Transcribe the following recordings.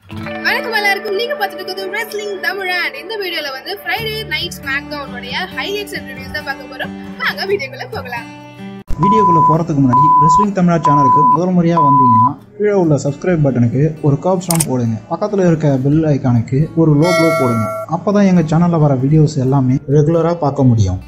வணக்கம் எல்லாருக்கும் நீங்க பார்த்துட்டு இருக்கிறது ரெஸ்லிங் தமிழன் இந்த வீடியோல வந்து ஃப்ரைடே நைட் ஸ்மாக் டவுனுடைய ஹைலைட்ஸ் அண்ட் ரிவ்யூஸ் தான் பார்க்க போறோம் வாங்க வீடியோக்குள்ள போகலாம் வீடியோக்குள்ளே போகிறதுக்கு முன்னாடி ரெஸ்லிங் தமிழா சேனலுக்கு முதல் முறையாக வந்தீங்கன்னா கீழே உள்ள சப்ஸ்கிரைப் பட்டனுக்கு ஒரு கர்ப் ஸ்டாம் போடுங்க பக்கத்தில் இருக்க பெல் ஐக்கானுக்கு ஒரு லோ ப்ளோ போடுங்க அப்போ தான் எங்கள் சேனலில் வர வீடியோஸ் எல்லாமே ரெகுலராக பார்க்க முடியும்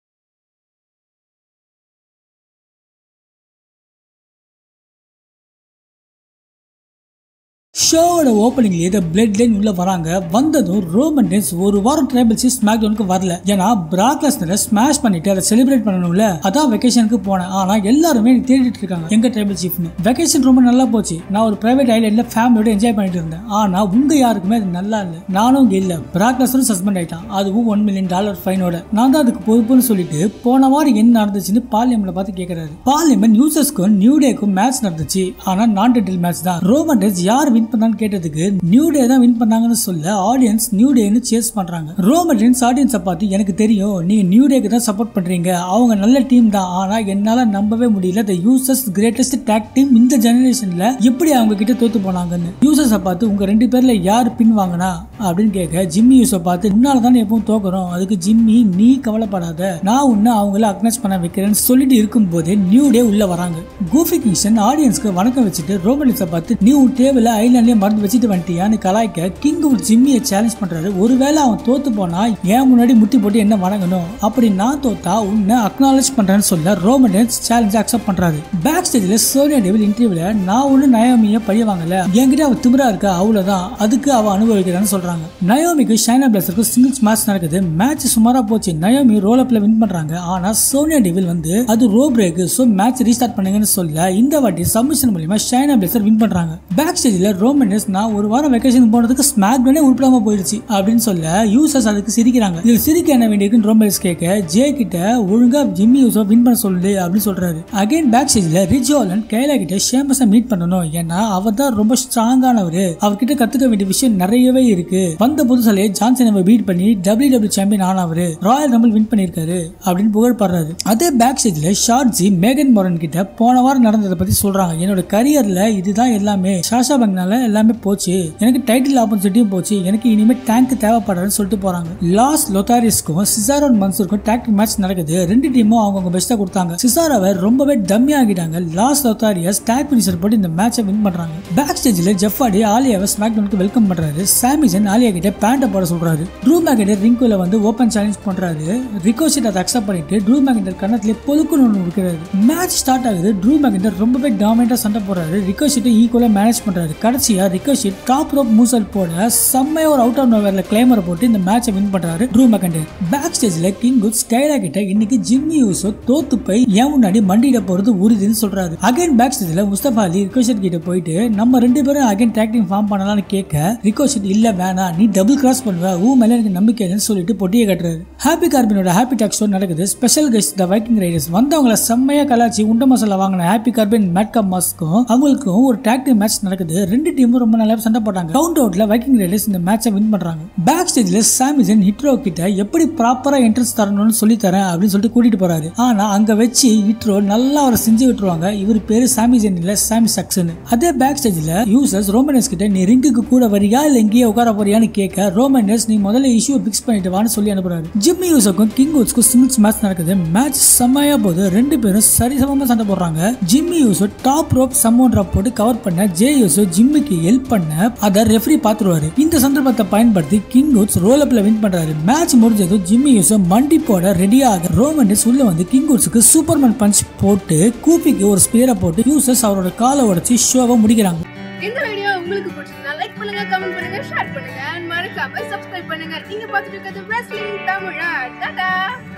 ஷோவோட ஓப்பனிங்லேயே இந்த பிளட் லைன் உள்ள வராங்க வந்ததும் ரோமன் டென்ஸ் ஒரு வாரம் ட்ரைபிள் சீஸ் ஸ்மாக் டவுனுக்கு வரல ஏன்னா பிராக் லெஸ்னரை ஸ்மாஷ் பண்ணிட்டு அதை செலிப்ரேட் பண்ணணும்ல அதான் வெக்கேஷனுக்கு போனேன் ஆனா எல்லாருமே என்னை தேடிட்டு இருக்காங்க எங்க ட்ரைபிள் சீஃப்னு வெக்கேஷன் ரொம்ப நல்லா போச்சு நான் ஒரு பிரைவேட் ஐலாண்ட்ல ஃபேமிலியோட என்ஜாய் பண்ணிட்டு இருந்தேன் ஆனா உங்க யாருக்குமே அது நல்லா இல்ல நானும் இங்க இல்ல பிராக் லெஸ்னரும் சஸ்பெண்ட் ஆயிட்டான் அதுவும் ஒன் மில்லியன் டாலர் ஃபைனோட நான் தான் அதுக்கு பொறுப்புன்னு சொல்லிட்டு போன வாரம் என்ன நடந்துச்சுன்னு பார்லிமெண்ட்ல பார்த்து கேக்குறாரு பார்லிமெண்ட் யூசர்ஸ்க்கும் நியூ டேக்கும் மேட்ச் நடந்துச்சு ஆனா நான் டெட்டில் மேட்ச் தான் ரோமன் டென்ஸ் யார் வின் பண்ணான்னு கேட்டதுக்கு நியூ டே தான் வின் பண்ணாங்கன்னு சொல்ல ஆடியன்ஸ் நியூ டேன்னு சேஸ் பண்றாங்க ரோமன் டென்ஸ் ஆடியன்ஸை பார்த்து எனக்கு தெரியும் நீங்க நியூ டேக்கு தான் சப்போர்ட் பண்றீங்க அவங்க நல்ல டீம் தான் ஆனா என்னால நம்பவே முடியல த யூசர்ஸ் கிரேட்டஸ்ட் டேக் டீம் இந்த ஜெனரேஷன்ல எப்படி அவங்க கிட்ட தோத்து போனாங்கன்னு யூசர்ஸை பார்த்து உங்க ரெண்டு பேர்ல யார் பின் வாங்கினா அப்படின்னு கேட்க ஜிம்மி யூஸை பார்த்து முன்னால தானே எப்பவும் தோக்குறோம் அதுக்கு ஜிம்மி நீ கவலைப்படாத நான் உன்னை அவங்கள அக்னஸ் பண்ண வைக்கிறேன்னு சொல்லிட்டு இருக்கும் போதே நியூ டே உள்ள வராங்க கூஃபி கிங்ஸ்டன் ஆடியன்ஸ்க்கு வணக்கம் வச்சுட்டு ரோமனிஸை பார்த்து நீ உன் டேபிள ஐலாண்ட்லயே மறந்து வச்சுட்டு வந்துட்டியான்னு கலாய்க்க கிங் உன் ஜிம்மியை சேலஞ்ச் பண்றாரு ஒருவேளை அவன் தோத்து போனா ஏன் முன்னாடி முட்டி போட்டு என்ன வணங்கணும் அப்படி நான் தோத்தா உன்னை அக்னாலேஜ் பண்றேன்னு சொல்ல ரோமனன்ஸ் சேலஞ்ச் அக்செப்ட் பண்றாரு பேக் ஸ்டேஜ்ல சோனியா டெவில் இன்டர்வியூல நான் ஒண்ணு நயோமிய பழி வாங்கல என்கிட்ட அவ திமிரா இருக்கா அவ்வளவுதான் அதுக்கு அவ அனுபவிக்கிறான்னு சொல்றாங்க நயோமிக்கு ஷைனா பிளஸருக்கு சிங்கிள்ஸ் மேட்ச் நடக்குது மேட்ச் சுமாரா போச்சு நயோமி ரோல் அப்ல வின் பண்றாங்க ஆனா சோனியா டெவில் வந்து அது rope break so match restart பண்ணுங்கன்னு சொல்ல இந்த வாட்டி சப்மிஷன் மூலியமா ஷைனா பிளஸர் வின் பண்றாங்க பேக் ஸ்டேஜ்ல ரோமனஸ் நான் ஒரு வாரம் வெக்கேஷன் போனதுக்கு ஸ்மாக் டவுனே உருப்படாம போயிடுச்சு அப்படின்னு சொல்ல யூசர்ஸ் அதுக்கு சிரிக்கிறாங்க இதுல சிரிக்க என்ன வேண்டியிருக்குன்னு ரோமனஸ் கேட்க ஜே கிட்ட ஒழுங்கா ஜிம்மி யூஸோ வின் பண்ண சொல்லு அப்படின்னு சொல்றாரு அகைன் பேக் ஸ்டேஜ்ல ரிஜ் ஓலன் கைலா கிட்ட ஷேமஸை மீட் பண்ணணும் ஏன்னா அவர் தான் ரொம்ப ஸ்ட்ராங்கானவர் அவர்கிட்ட கத்துக்க வேண்டிய விஷயம் நிறையவே இருக்கு வந்த புதுசாலே ஜான்சன் பீட் பண்ணி டபிள்யூ டபிள்யூ சாம்பியன் ஆனவர் ராயல் ரம்பிள் வின் பண்ணிருக்காரு அப்படின்னு புகழ்படுறாரு அதே பேக் ஸ்டேஜ்ல ஷார்ட்ஜி மேகன் மோரன் கிட்ட போன வாரம் நடந்ததை பத்தி சொல்றாங்க என்னோட கரியர்ல இதுதான் எல்லாமே ஷாஷா பங்னால எல்லாமே போச்சு எனக்கு டைட்டில் ஆப்பர்ச்சுனிட்டியும் போச்சு எனக்கு இனிமே டேங்க் தேவைப்படுறதுன்னு சொல்லிட்டு போறாங்க லாஸ் லொத்தாரிஸ்க்கும் சிசாரோன் மன்சூருக்கும் டேக் மேட்ச் நடக்குது ரெண்டு டீமும் அவங்க பெஸ்டா கொடுத்தாங்க சிசாராவை ரொம்பவே டம்மி ஆகிட்டாங்க லாஸ் லொத்தாரியஸ் டேக் பினிஷர் போட்டு இந்த மேட்சை வின் பண்றாங்க பேக் ஸ்டேஜ்ல ஜெஃபாடி ஆலியாவை ஸ்மாக் டவுனுக்கு வெல்கம் பண்றாரு சாமிசன் ஆலியா கிட்ட பேண்ட்டை போட சொல்றாரு ட்ரூ மேகண்டர் ரிங்குல வந்து ஓபன் சேலஞ்ச் பண்றாரு ரிகோஷிட் அதை அக்செப்ட் பண்ணிட்டு ட்ரூ மேகண்டர் கண்ணத்திலே பொழுக்குன்னு ஒன்று இருக்கிறாரு மேட்ச் ஸ்டார்ட் ஆகுது ட்ரூ மேகண்டர் ரொம்பவே டாமினேட்டா சண்டை போடுறாரு ரிகோஷிட்டை ஈக்குவலா மேனேஜ் பண்றாரு கடைசியா ரிகோஷிட் டாப் ரோப் மூசல் போட செம்மையா ஒரு அவுட் ஆஃப் நோவர்ல கிளைமரை போட்டு இந்த மேட்சை வின் பண்றாரு ட்ரூ மேகண்டர் பேக் ஸ்டேஜ்ல கிங் குட் ஸ்கைலா கிட்ட இன்னைக்கு ஜிம்மி யூசோ தோத்து போய் ஏன் முன்னாடி மண்டியிட போறது உறுதின்னு சொல்றாரு அகைன் பேக் ஸ்டேஜ்ல முஸ்தபா அலி ரிகோஷிட் கிட்ட போயிட்டு நம்ம ரெண்டு பேரும் அகைன் டேக் டீம் ஃபார்ம் பண்ணலாம்னு கேட்க ரிகோஷிட் இல்ல வேணாம் நீ டபுள் கிராஸ் பண்ணுவ ஊ மேல எனக்கு நம்பிக்கை இல்லைன்னு சொல்லிட்டு பொட்டியை கட்டுறாரு ஹாப்பி கார்பினோட ஹாப்பி டாக் ஷோ நடக்குது special guest the Viking Raiders வந்தவங்கள செம்மையா கலாச்சி உண்ட மசாலா வாங்கின ஹாப்பி கார்பின் மேட்கப் மாஸ்க்கும் அவங்களுக்கும் ஒரு டாக் டீம் மேட்ச் நடக்குது ரெண்டு டீமும் ரொம்ப நல்லா சண்டை போட்டாங்க கவுண்ட் அவுட்ல வைக்கிங் ரைடர்ஸ் இந்த மேட்சை வின் பண்றாங்க பேக் ஸ்டேஜ்ல சாமிசன் ஹிட்ரோ கிட்ட எப்படி ப்ராப்பரா என்ட்ரன்ஸ் தரணும்னு சொல்லி தரேன் அப்படின்னு சொல்லிட்டு கூட்டிட்டு போறாரு ஆனா அங்க வச்சு ஹிட்ரோ நல்லா அவரை செஞ்சு விட்டுருவாங்க இவர் பேரு சாமிசன் இல்ல சாமி சக்சன் அதே பேக் ஸ்டேஜ்ல யூசர்ஸ் ரோமனஸ் கிட்ட நீ ரிங்குக்கு கூட வரியா இல்ல இங்கேயே உட்கார போறியான்னு கேட்க ரோமனஸ் நீ முதல்ல இஷ்யூ பிக்ஸ் பண்ணிட்டு வான்னு சொல்லி அனுப்புறாரு ஜிம்மி யூசருக்கும் கிங் வுட்ஸ்க்கும் சிங்கிள்ஸ் மேட்ச் நடக்குது மேட்ச் செம்மையா போது ரெண்டு பேரும் சரிசமமா சண்டை போடுறாங்க ஜிம்மி யூசோ டாப் ரோப் சம்மோன் ட்ராப் போட்டு கவர் பண்ண ஜே யூசோ ஜிம்மிக்கு ஹெல்ப் பண்ண அதை ரெஃப்ரி பாத்துருவாரு இந்த சந்தர்ப்பத்தை பயன்படுத்தி கிங் வுட்ஸ் ரோல் அப்ல வின் பண்றாரு மேட்ச் முடிஞ்சதும் ஜிம்மி யூசோ மண்டி போட ரெடியாக ரோமன்ஸ் உள்ள வந்து கிங் வுட்ஸ்க்கு சூப்பர்மேன் பஞ்ச் போட்டு கூப்பிக்கு ஒரு ஸ்பியரை போட்டு யூசர்ஸ் அவரோட காலை உடைச்சு ஷோவை முடிக்கிறாங்க இந்த வீடியோ உங்களுக்கு பிடிச்சிருந்தா லைக் பண்ணுங்க கமெண்ட் பண்ணுங்க ஷேர் பண்ணுங்க and மறக்காம சப்ஸ்கிரைப் பண்ணுங்க நீங்க பார்த்துட்டு இருக்கிறது ரெஸ்லிங் தமிழன் டாடா